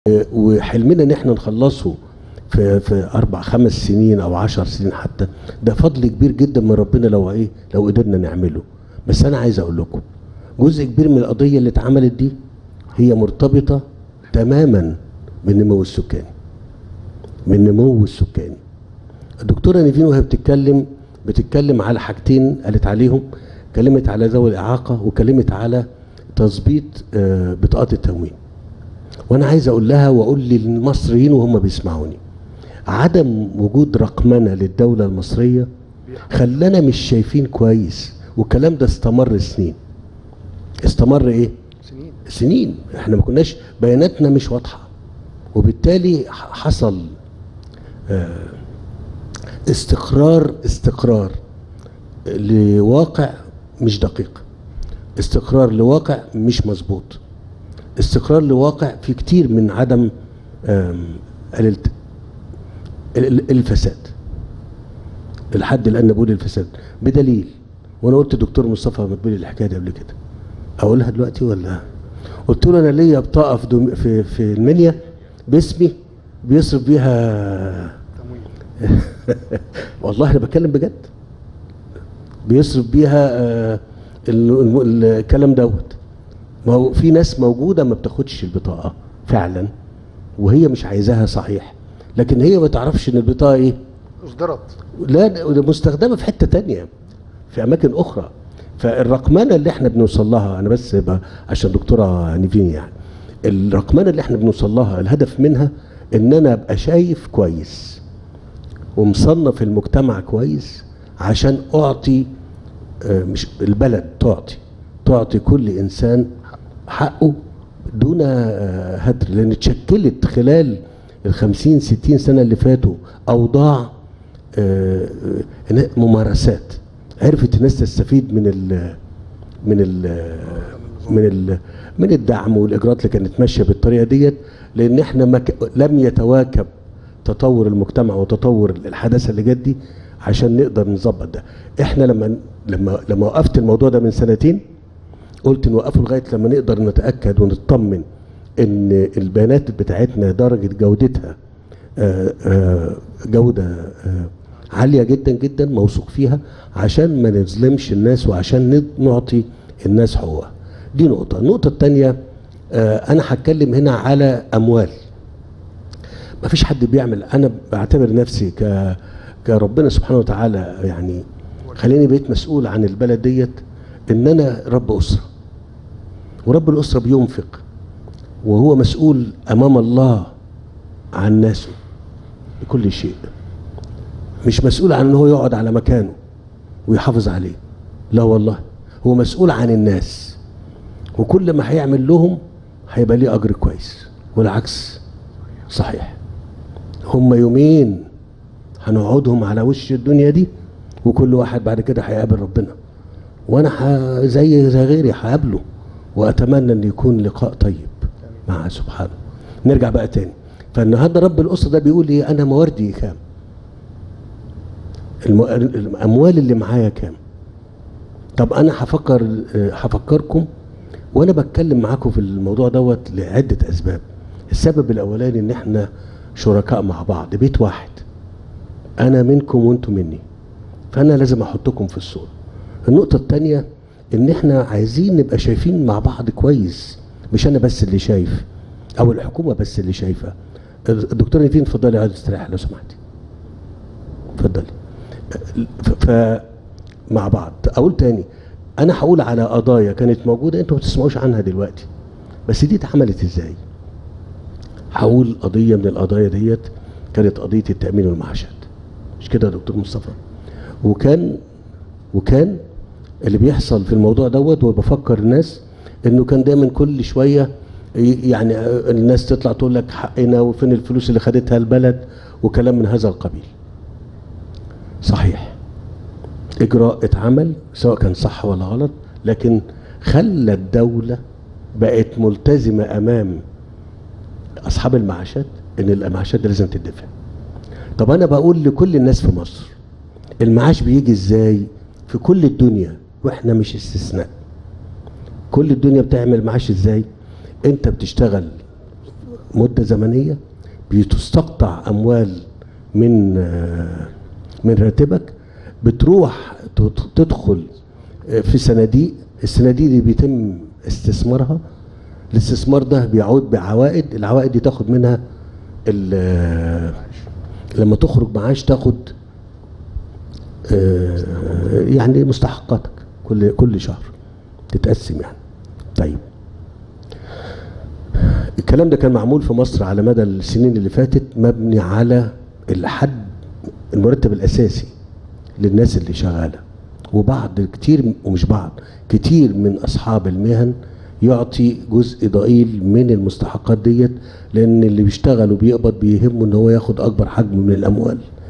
وحلمنا ان احنا نخلصه في في اربع خمس سنين او عشر سنين حتى ده فضل كبير جدا من ربنا لو ايه لو قدرنا نعمله بس انا عايز اقول لكم جزء كبير من القضيه اللي اتعملت دي هي مرتبطه تماما بالنمو السكاني بالنمو السكاني الدكتوره نيفين وهي بتتكلم بتتكلم على حاجتين قالت عليهم كلمت على ذوي الاعاقه وكلمت على تظبيط آه، بطاقات التموين وانا عايز اقول لها واقول للمصريين وهم بيسمعوني عدم وجود رقمنه للدوله المصريه خلانا مش شايفين كويس والكلام ده استمر سنين استمر ايه سنين سنين احنا ما كناش بياناتنا مش واضحه وبالتالي ح- حصل آه، استقرار استقرار لواقع مش دقيق استقرار لواقع مش مظبوط استقرار لواقع في كتير من عدم آم، الالت- ال- ال- الفساد لحد الان بقول الفساد بدليل وانا قلت دكتور مصطفى مدبولي الحكايه دي قبل كده اقولها دلوقتي ولا قلت له انا ليا بطاقه في دوم في في المنيا باسمي بيصرف بيها تمويل والله انا بتكلم بجد بيصرف بيها آه، ال- ال- الكلام دوت ما هو في ناس موجوده ما بتاخدش البطاقه فعلا وهي مش عايزاها صحيح لكن هي ما تعرفش ان البطاقه ايه اصدرت لا ده مستخدمه في حته تانية في اماكن اخرى فالرقمنه اللي احنا بنوصل لها انا بس ب- عشان دكتوره نيفين يعني الرقمنه اللي احنا بنوصل لها الهدف منها ان انا ابقى شايف كويس ومصنف المجتمع كويس عشان اعطي آه، مش البلد تعطي تعطي كل انسان حقه دون آه، هدر لان اتشكلت خلال الخمسين ستين سنه اللي فاتوا اوضاع آه، آه، ممارسات عرفت الناس تستفيد من ال من ال من ال من الدعم والاجراءات اللي كانت ماشيه بالطريقه ديت لان احنا ما ك- لم يتواكب تطور المجتمع وتطور الحداثه اللي جت دي عشان نقدر نظبط ده احنا لما لما لما وقفت الموضوع ده من سنتين قلت نوقفه لغايه لما نقدر نتاكد ونطمن ان البيانات بتاعتنا درجه جودتها آه، آه، جوده آه، عاليه جدا جدا موثوق فيها عشان ما نظلمش الناس وعشان ند- نعطي الناس حقوقها دي نقطه النقطه الثانيه انا هتكلم هنا على اموال ما فيش حد بيعمل انا بعتبر نفسي ك كربنا سبحانه وتعالى يعني خليني بقيت مسؤول عن البلد ديت ان انا رب اسره ورب الاسره بينفق وهو مسؤول امام الله عن ناسه بكل شيء مش مسؤول عن ان هو يقعد على مكانه ويحافظ عليه لا والله هو مسؤول عن الناس وكل ما هيعمل لهم هيبقى ليه اجر كويس والعكس صحيح هم يومين هنقعدهم على وش الدنيا دي وكل واحد بعد كده هيقابل ربنا وانا ح... زي زي غيري هقابله واتمنى ان يكون لقاء طيب مع سبحانه نرجع بقى تاني فالنهارده رب الاسره ده بيقول ايه انا مواردي كام الم... الاموال اللي معايا كام طب انا هفكر آه، هفكركم وانا بتكلم معاكم في الموضوع دوت لعده اسباب السبب الاولاني ان احنا شركاء مع بعض بيت واحد انا منكم وانتم مني فانا لازم احطكم في الصوره النقطه الثانيه ان احنا عايزين نبقى شايفين مع بعض كويس مش انا بس اللي شايف او الحكومه بس اللي شايفه الدكتور نيفين اتفضلي اقعدي استريحي لو سمحتي اتفضلي ف- ف مع بعض اقول تاني انا هقول على قضايا كانت موجوده انتوا ما تسمعوش عنها دلوقتي بس دي اتعملت ازاي هقول قضيه من القضايا ديت كانت قضيه التامين والمعاشات مش كده يا دكتور مصطفى وكان وكان اللي بيحصل في الموضوع دوت وبفكر الناس انه كان دايما كل شويه ي- يعني الناس تطلع تقول لك حقنا وفين الفلوس اللي خدتها البلد وكلام من هذا القبيل صحيح اجراء اتعمل سواء كان صح ولا غلط لكن خلى الدوله بقت ملتزمه امام اصحاب المعاشات ان المعاشات دي لازم تدفع طب انا بقول لكل الناس في مصر المعاش بيجي ازاي في كل الدنيا واحنا مش استثناء كل الدنيا بتعمل معاش ازاي انت بتشتغل مده زمنيه بتستقطع اموال من آه، من راتبك بتروح تت- تدخل آه، في صناديق الصناديق دي بيتم استثمارها الاستثمار ده بيعود بعوائد العوائد دي تاخد منها ال- لما تخرج معاش تاخد آه، يعني مستحقاتك كل كل شهر تتقسم يعني طيب الكلام ده كان معمول في مصر على مدى السنين اللي فاتت مبني على الحد المرتب الاساسي للناس اللي شغاله وبعض كتير ومش بعض كتير من اصحاب المهن يعطي جزء ضئيل من المستحقات ديت لان اللي بيشتغل وبيقبض بيهمه ان هو ياخد اكبر حجم من الاموال